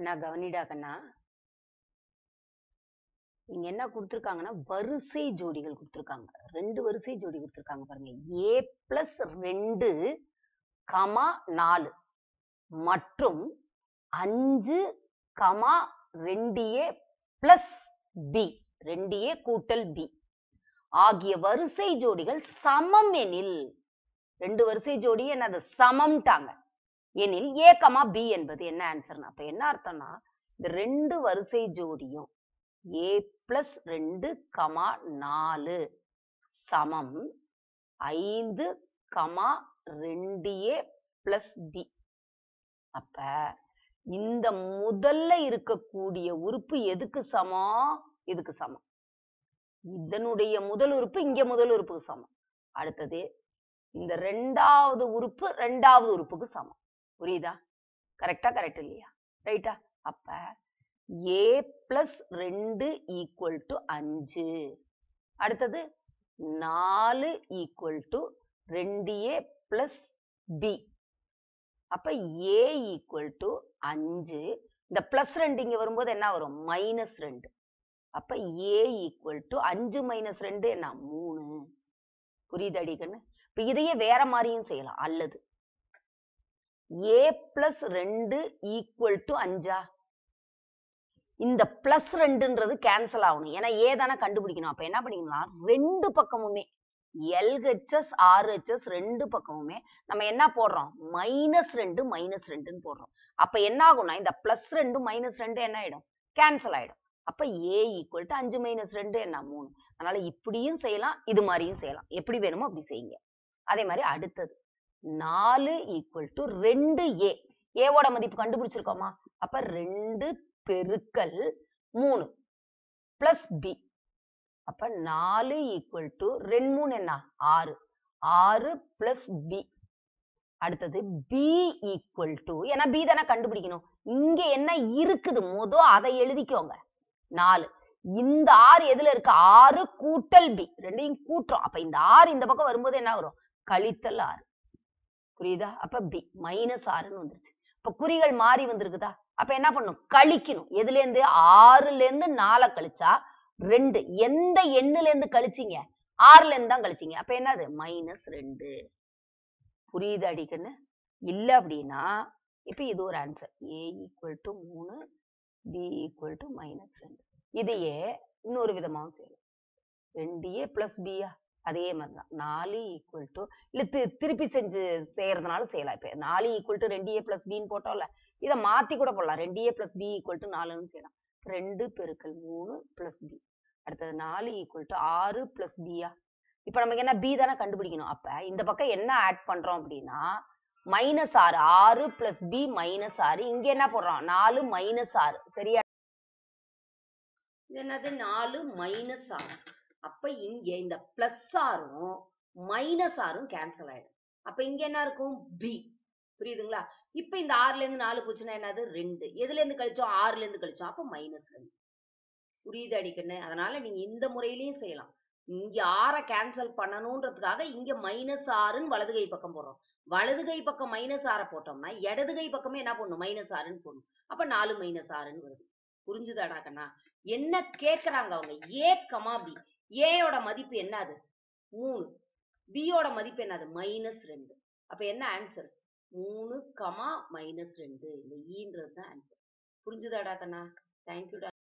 கண்ணா கவனிடா கண்ணா இங்க என்ன கொடுத்துருக்காங்கன்னா வரிசை ஜோடிகள் கொடுத்துருக்காங்க ரெண்டு வரிசை ஜோடி கொடுத்துருக்காங்க பாருங்க ஏ பிளஸ் ரெண்டு கமா நாலு மற்றும் அஞ்சு கமா ரெண்டு ஏ பிளஸ் பி ரெண்டு ஏ கூட்டல் பி ஆகிய வரிசை ஜோடிகள் சமம் எனில் ரெண்டு வரிசை ஜோடி என்னது சமம்ட்டாங்க எனில் ஏ கமா பி என்பது என்ன ஆன்சர்னா அப்ப என்ன அர்த்தம்னா இந்த ரெண்டு வரிசை ஜோடியும் ஏ பிளஸ் ரெண்டு கமா நாலு சமம் ஐந்து கமா ரெண்டு ஏ பிளஸ் பி அப்ப இந்த முதல்ல இருக்கக்கூடிய உறுப்பு எதுக்கு சமம் இதுக்கு சமம் இதனுடைய முதல் உறுப்பு இங்க முதல் உறுப்புக்கு சமம் அடுத்தது இந்த ரெண்டாவது உறுப்பு ரெண்டாவது உறுப்புக்கு சமம் புரியுதா கரெக்டா கரெக்ட் இல்லையா ரைட்டா அப்ப ஏ பிளஸ் ரெண்டு ஈக்குவல் டு அஞ்சு அடுத்தது நாலு ஈக்குவல் டு ரெண்டு ஏ பிளஸ் பி அப்ப ஏ ஈக்குவல் டு அஞ்சு இந்த பிளஸ் ரெண்டு இங்க வரும்போது என்ன வரும் மைனஸ் ரெண்டு அப்ப ஏ ஈக்குவல் டு அஞ்சு மைனஸ் ரெண்டு என்ன மூணு புரியுது அடிக்கன்னு இப்ப இதையே வேற மாதிரியும் செய்யலாம் அல்லது ஏ பிளஸ் ரெண்டு ஈக்குவல் டு அஞ்சா இந்த பிளஸ் ரெண்டுன்றது கேன்சல் ஆகணும் ஏன்னா ஏ தானே கண்டுபிடிக்கணும் அப்ப என்ன பண்ணிக்கணும்னா ரெண்டு பக்கமுமே எல்ஹெச்எஸ் ஆர்ஹெச்எஸ் ரெண்டு பக்கமுமே நம்ம என்ன போடுறோம் மைனஸ் ரெண்டு மைனஸ் ரெண்டுன்னு போடுறோம் அப்ப என்ன ஆகும்னா இந்த பிளஸ் ரெண்டு மைனஸ் ரெண்டு என்ன ஆயிடும் கேன்சல் ஆயிடும் அப்ப ஏ ஈக்குவல் டு அஞ்சு மைனஸ் ரெண்டு என்ன மூணு அதனால இப்படியும் செய்யலாம் இது மாதிரியும் செய்யலாம் எப்படி வேணுமோ அப்படி செய்யுங்க அதே மாதிரி அடுத்தது நாலு ஈக்குவல் டு ரெண்டு ஏ ஏவோட மதிப்பு கண்டுபிடிச்சிருக்கோமா அப்ப ரெண்டு பெருக்கல் மூணு பிளஸ் பி அப்ப நாலு ஈக்குவல் டு ரெண்டு மூணு என்ன ஆறு ஆறு பிளஸ் பி அடுத்தது பி ஈக்குவல் டு ஏன்னா பி தானே கண்டுபிடிக்கணும் இங்க என்ன இருக்குது மொத அதை எழுதிக்கோங்க நாலு இந்த ஆறு எதுல இருக்கு ஆறு கூட்டல் பி ரெண்டையும் கூட்டுறோம் அப்ப இந்த ஆறு இந்த பக்கம் வரும்போது என்ன வரும் கழித்தல் ஆறு புரியுதா அப்ப பி மைனஸ் ஆறுன்னு வந்துருச்சு இப்ப குறிகள் மாறி வந்திருக்குதா அப்ப என்ன பண்ணும் கழிக்கணும் எதுல இருந்து ஆறுல இருந்து நாலை கழிச்சா ரெண்டு எந்த எண்ணுல இருந்து கழிச்சீங்க ஆறுல இருந்து தான் கழிச்சீங்க அப்ப என்னது மைனஸ் ரெண்டு புரியுது அடிக்கன்னு இல்ல அப்படின்னா இப்ப இது ஒரு ஆன்சர் ஏ ஈக்குவல் டு மூணு பி ஈக்குவல் டு மைனஸ் ரெண்டு இதையே இன்னொரு விதமாவும் செய்யலாம் ரெண்டு ஏ பிளஸ் பியா அதே மாதிரி தான் நாலு ஈக்குவல் டு இல்ல தி- திருப்பி செஞ்சு செய்யறதுனால செய்யலாம் இப்ப நாலு ஈக்குவல் டு ரெண்டு ஏ பிளஸ் பின்னு போட்டோம்ல இதை மாத்தி கூட போடலாம் ரெண்டு A plus B equal to நாலுன்னு செய்யலாம் ரெண்டு பெருக்கல் மூணு பிளஸ் பி அடுத்தது நாலு ஈக்குவல் டு ஆறு பிளஸ் பியா இப்ப நமக்கு என்ன பி தானே கண்டுபிடிக்கணும் அப்ப இந்த பக்கம் என்ன ஆட் பண்றோம் அப்படின்னா மைனஸ் ஆறு ஆறு பிளஸ் பி மைனஸ் ஆறு இங்க என்ன போடுறோம் நாலு மைனஸ் ஆறு சரியா இது என்னது நாலு மைனஸ் ஆறு அப்ப இங்க இந்த பிளஸ் ஆறும் மைனஸ் ஆறும் கேன்சல் ஆயிடும் அப்ப இங்க என்ன இருக்கும் பி புரியுதுங்களா இப்ப இந்த ஆறுல இருந்து நாலு போச்சுன்னா என்னது ரெண்டு எதுல இருந்து கழிச்சோம் ஆறுல இருந்து கழிச்சோம் அப்ப மைனஸ் ரெண்டு புரியுது அடிக்கண்ணு அதனால நீங்க இந்த முறையிலயும் செய்யலாம் இங்க ஆற கேன்சல் பண்ணணும்ன்றதுக்காக இங்க மைனஸ் ஆறுன்னு வலது கை பக்கம் போடுறோம் வலது கை பக்கம் மைனஸ் ஆற போட்டோம்னா இடது கை பக்கமே என்ன பண்ணும் மைனஸ் ஆறுன்னு போடணும் அப்ப நாலு மைனஸ் ஆறுன்னு வருது புரிஞ்சுதாடா கண்ணா என்ன கேக்குறாங்க அவங்க ஏ கமா பி ஏயோட மதிப்பு என்னது மூணு பியோட மதிப்பு என்னது மைனஸ் ரெண்டு அப்ப என்ன ஆன்சர் மூணு கமா மைனஸ் ரெண்டு இந்த ஈன்றது தான் ஆன்சர் புரிஞ்சுதாடா கண்ணா தேங்க்யூடா